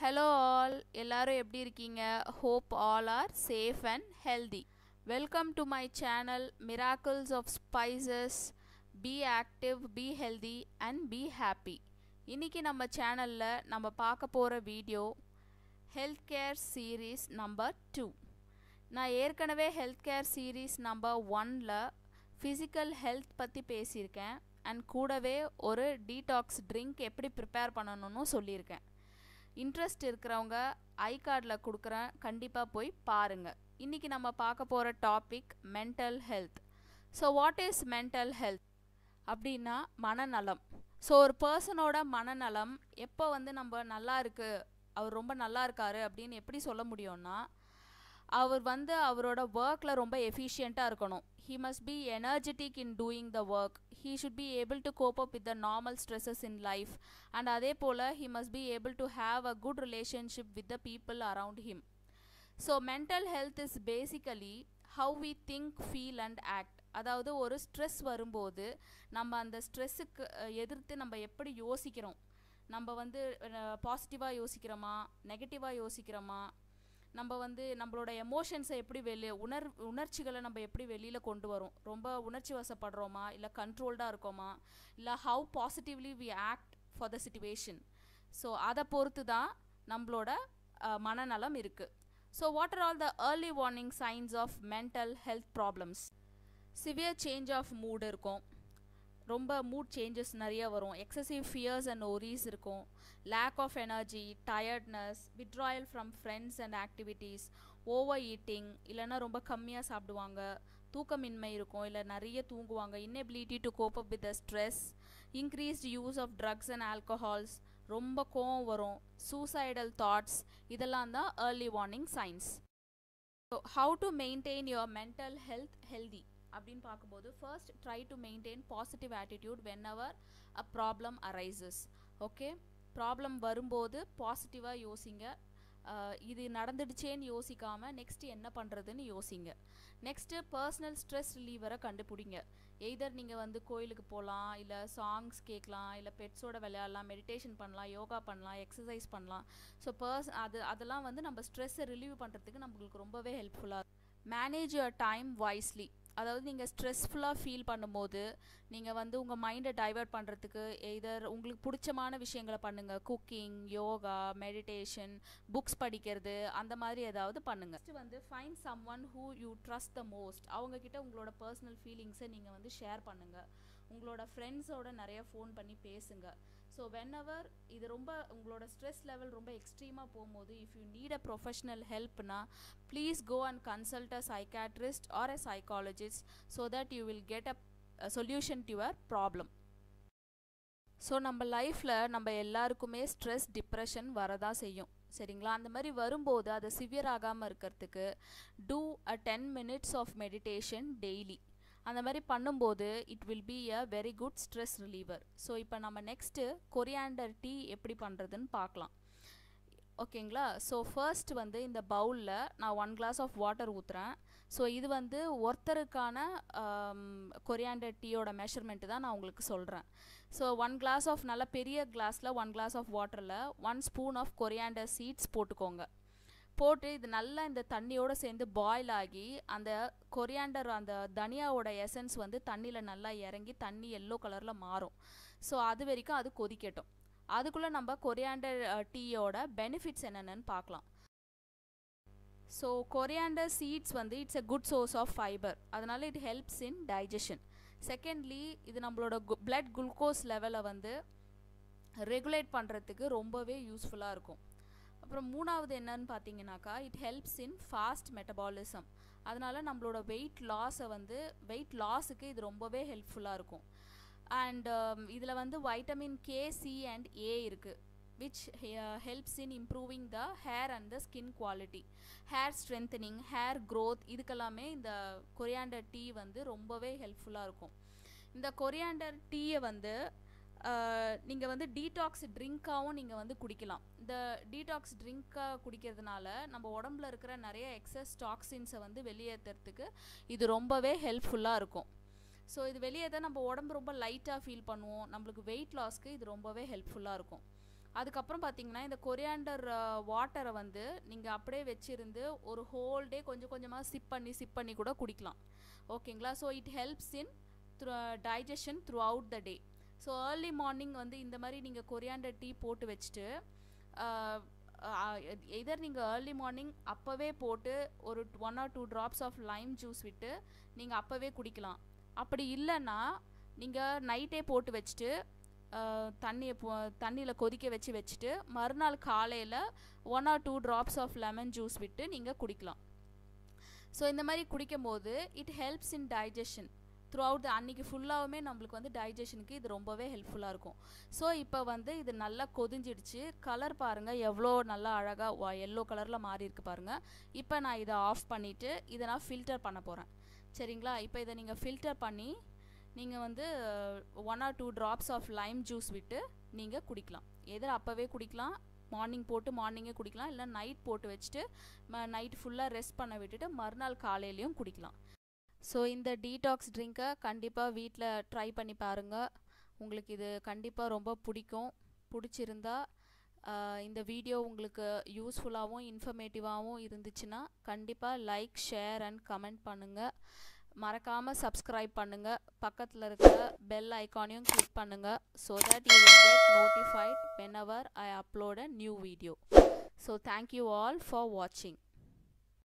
hello all எல்லாரும் எப்படி இருக்கீங்க hope all are safe and healthy welcome to my channel miracles of spices be active be healthy and be happy இன்றைக்கி நம்ம சேனலில் நம்ம பார்க்க போகிற video health care series number two நான் ஏற்கனவே ஹெல்த் கேர் சீரீஸ் நம்பர் ஒனில் ஃபிசிக்கல் ஹெல்த் பற்றி பேசியிருக்கேன் அண்ட் கூடவே ஒரு டீடாக்ஸ் ட்ரிங்க் எப்படி ப்ரிப்பேர் பண்ணணும்னு சொல்லியிருக்கேன் இன்ட்ரெஸ்ட் இருக்கிறவங்க ஐ கார்டில் கொடுக்குறேன் கண்டிப்பாக போய் பாருங்கள் இன்றைக்கி நம்ம பார்க்க போகிற topic mental health so what is mental health அப்படின்னா மனநலம் ஸோ ஒரு பர்சனோட மனநலம் எப்போ வந்து நம்ம நல்லா இருக்கு அவர் ரொம்ப நல்லா இருக்காரு அப்படின்னு எப்படி சொல்ல முடியும்னா அவர் வந்து அவரோட ஒர்க்கில் ரொம்ப எஃபிஷியண்ட்டாக இருக்கணும் he must be energetic in doing the work he should be able to cope up with the normal stresses in life and அதே போல் he must be able to have a good relationship with the people around him so mental health is basically how we think feel and act அதாவது ஒரு stress வரும்போது நம்ம அந்த ஸ்ட்ரெஸ்ஸுக்கு எதிர்த்து நம்ம எப்படி யோசிக்கிறோம் நம்ம வந்து பாசிட்டிவாக யோசிக்கிறோமா நெகட்டிவாக யோசிக்கிறோமா நம்ம வந்து நம்மளோட எமோஷன்ஸை எப்படி வெளியே உணர் உணர்ச்சிகளை நம்ம எப்படி வெளியில் கொண்டு வரோம் ரொம்ப உணர்ச்சி வசப்படுறோமா இல்லை கண்ட்ரோல்டாக இருக்கோமா இல்லை how positively we act for the situation so அதை பொறுத்து தான் நம்மளோட மனநலம் இருக்குது so what are all the early warning signs of mental health problems severe change of mood இருக்கும் ரொம்ப மூட் சேஞ்சஸ் நிறைய வரும் எக்ஸசிவ் ஃபியர்ஸ் அண்ட் ஒரீஸ் இருக்கும் lack of energy tiredness withdrawal from friends and activities over eating இல்லைன்னா ரொம்ப கம்மியாக சாப்பிடுவாங்க தூக்கமின்மை இருக்கும் இல்லை நிறைய தூங்குவாங்க inability to cope up with the stress increased use of drugs and alcohols ரொம்ப கோவம் வரும் சூசைடல் தாட்ஸ் இதெல்லாம் தான் early warning signs so how to maintain your mental health healthy அப்படின்னு பார்க்கும்போது first try to maintain positive attitude whenever a problem arises okay problem வரும்போது பாசிட்டிவாக யோசிங்க இது நடந்துடுச்சேன்னு யோசிக்காமல் நெக்ஸ்ட்டு என்ன பண்ணுறதுன்னு யோசிங்க நெக்ஸ்ட்டு பர்சனல் ஸ்ட்ரெஸ் ரிலீவரை கண்டுபிடிங்க எய்தர் நீங்கள் வந்து கோயிலுக்கு போகலாம் இல்லை சாங்ஸ் கேட்கலாம் இல்லை பெட்ஸோட விளையாடலாம் மெடிடேஷன் பண்ணலாம் யோகா பண்ணலாம் எக்ஸசைஸ் பண்ணலாம் ஸோ பர்ஸ் அது அதெல்லாம் வந்து நம்ம ஸ்ட்ரெஸ்ஸை ரிலீவ் பண்ணுறதுக்கு நம்மளுக்கு ரொம்பவே ஹெல்ப்ஃபுல்லாக மேனேஜ் யுவர் டைம் வாய்ஸ்லி அதாவது நீங்கள் ஸ்ட்ரெஸ்ஃபுல்லாக ஃபீல் பண்ணும்போது நீங்கள் வந்து உங்கள் மைண்டை டைவெர்ட் பண்ணுறதுக்கு எய்தர் உங்களுக்கு பிடிச்சமான விஷயங்களை பண்ணுங்கள் குக்கிங் யோகா மெடிடேஷன் புக்ஸ் படிக்கிறது அந்த மாதிரி ஏதாவது பண்ணுங்கள் நெக்ஸ்ட் வந்து find someone who you trust the most அவங்கக்கிட்ட உங்களோட பர்சனல் ஃபீலிங்ஸை நீங்கள் வந்து ஷேர் பண்ணுங்கள் உங்களோட ஃப்ரெண்ட்ஸோட நிறைய ஃபோன் பண்ணி பேசுங்க ஸோ வென் எவர் இது ரொம்ப உங்களோட ஸ்ட்ரெஸ் லெவல் ரொம்ப எக்ஸ்ட்ரீமாக போகும்போது if you need a professional ஹெல்ப்னா please go and consult a psychiatrist or a psychologist so that you will get a solution to your problem so நம்ம லைஃப்பில் நம்ம எல்லாருக்குமே ஸ்ட்ரெஸ் டிப்ரெஷன் வரதான் செய்யும் சரிங்களா அந்த மாதிரி வரும்போது அதை சிவியர் ஆகாமல் இருக்கிறதுக்கு do a ten minutes of meditation daily அந்த மாதிரி பண்ணும்போது it will be a very good stress reliever so இப்போ நம்ம நெக்ஸ்ட்டு கொரியாண்டர் டீ எப்படி பண்ணுறதுன்னு பார்க்கலாம் ஓகேங்களா ஸோ ஃபர்ஸ்ட் வந்து இந்த பவுலில் நான் ஒன் கிளாஸ் ஆஃப் வாட்டர் ஊற்றுறேன் ஸோ இது வந்து ஒருத்தருக்கான கொரியாண்டர் டீயோட மெஷர்மெண்ட்டு தான் நான் உங்களுக்கு சொல்கிறேன் ஸோ ஒன் கிளாஸ் ஆஃப் நல்ல பெரிய கிளாஸில் ஒன் கிளாஸ் ஆஃப் வாட்டரில் one spoon of coriander seeds போட்டுக்கோங்க போட்டு இது நல்லா இந்த தண்ணியோடு சேர்ந்து பாயில் ஆகி அந்த கொரியாண்டர் அந்த தனியாவோட எசன்ஸ் வந்து தண்ணியில் நல்லா இறங்கி தண்ணி எல்லோ கலரில் மாறும் ஸோ அது வரைக்கும் அது கொதிக்கட்டும் அதுக்குள்ளே நம்ம கொரியாண்டர் டீயோட பெனிஃபிட்ஸ் என்னென்னு பார்க்கலாம் ஸோ கொரியாண்டர் சீட்ஸ் வந்து it's a good source of fibre அதனால் it helps in digestion secondly இது நம்மளோட பிளட் குளுக்கோஸ் லெவலை வந்து ரெகுலேட் பண்ணுறதுக்கு ரொம்பவே யூஸ்ஃபுல்லாக இருக்கும் அப்புறம் மூணாவது என்னன்னு பார்த்தீங்கன்னாக்கா it helps in fast metabolism அதனால் நம்மளோட வெயிட் லாஸை வந்து வெயிட் லாஸுக்கு இது ரொம்பவே ஹெல்ப்ஃபுல்லாக இருக்கும் அண்ட் இதில் வந்து vitamin K C and A இருக்குது which helps in improving the hair and the skin quality hair strengthening hair growth இதுக்கெல்லாமே இந்த கொரியாண்டர் டீ வந்து ரொம்பவே ஹெல்ப்ஃபுல்லாக இருக்கும் இந்த கொரியாண்டர் டீயை வந்து நீங்கள் வந்து டீடாக்ஸ் ட்ரிங்க்காகவும் நீங்கள் வந்து குடிக்கலாம் இந்த டீடாக்ஸ் ட்ரிங்க்காக குடிக்கிறதுனால நம்ம உடம்புல இருக்கிற நிறைய எக்ஸஸ் டாக்ஸின்ஸை வந்து வெளியேற்றுறதுக்கு இது ரொம்பவே ஹெல்ப்ஃபுல்லாக இருக்கும் ஸோ இது வெளியேற்ற நம்ம உடம்பு ரொம்ப லைட்டாக ஃபீல் பண்ணுவோம் நம்மளுக்கு வெயிட் லாஸ்க்கு இது ரொம்பவே ஹெல்ப்ஃபுல்லாக இருக்கும் அதுக்கப்புறம் பார்த்தீங்கன்னா இந்த கொரியாண்டர் வாட்டரை வந்து நீங்கள் அப்படியே வச்சிருந்து ஒரு ஹோல் டே கொஞ்சம் கொஞ்சமாக சிப் பண்ணி சிப் பண்ணி கூட குடிக்கலாம் ஓகேங்களா so it helps in through digestion throughout the day so early morning வந்து இந்த மாதிரி நீங்கள் கொரியாண்டர் டீ போட்டு வச்சுட்டு எதர் நீங்கள் ஏர்லி மார்னிங் அப்போவே போட்டு ஒரு one or two drops of lime juice விட்டு நீங்கள் அப்போவே குடிக்கலாம் அப்படி இல்லைன்னா நீங்கள் நைட்டே போட்டு வச்சுட்டு தண்ணியை போ தண்ணியில் கொதிக்க வச்சு வச்சுட்டு மறுநாள் காலையில் one or two drops of lemon juice விட்டு நீங்கள் குடிக்கலாம் ஸோ இந்த மாதிரி குடிக்கும் போது it helps in digestion throughout அன்றைக்கி ஃபுல்லாகவுமே நம்மளுக்கு வந்து டைஜஷனுக்கு இது ரொம்பவே ஹெல்ப்ஃபுல்லாக இருக்கும் ஸோ இப்போ வந்து இது நல்லா கொதிஞ்சிடுச்சு கலர் பாருங்கள் எவ்வளோ நல்லா அழகாக எல்லோ கலரில் மாறி இருக்கு பாருங்கள் இப்போ நான் இதை ஆஃப் பண்ணிவிட்டு இதை நான் ஃபில்டர் பண்ண போகிறேன் சரிங்களா இப்போ இதை நீங்கள் ஃபில்டர் பண்ணி நீங்கள் வந்து one or two drops of lime juice விட்டு நீங்கள் குடிக்கலாம் எதில் அப்போவே குடிக்கலாம் மார்னிங் போட்டு மார்னிங்கே குடிக்கலாம் இல்லை நைட் போட்டு வச்சுட்டு நைட் ஃபுல்லாக ரெஸ்ட் பண்ண விட்டுட்டு மறுநாள் காலையிலையும் குடிக்கலாம் ஸோ இந்த டீடாக்ஸ் ட்ரிங்கை கண்டிப்பாக வீட்டில் ட்ரை பண்ணி பாருங்கள் உங்களுக்கு இது கண்டிப்பாக ரொம்ப பிடிக்கும் பிடிச்சிருந்தா இந்த வீடியோ உங்களுக்கு யூஸ்ஃபுல்லாகவும் இன்ஃபர்மேட்டிவாகவும் இருந்துச்சுன்னா கண்டிப்பாக லைக் ஷேர் அண்ட் கமெண்ட் பண்ணுங்கள் மறக்காமல் சப்ஸ்கிரைப் பண்ணுங்கள் பக்கத்தில் இருக்கிற பெல் ஐக்கானையும் கிளிக் பண்ணுங்கள் so that you will get notified whenever I upload a new video so thank you all for வாட்சிங்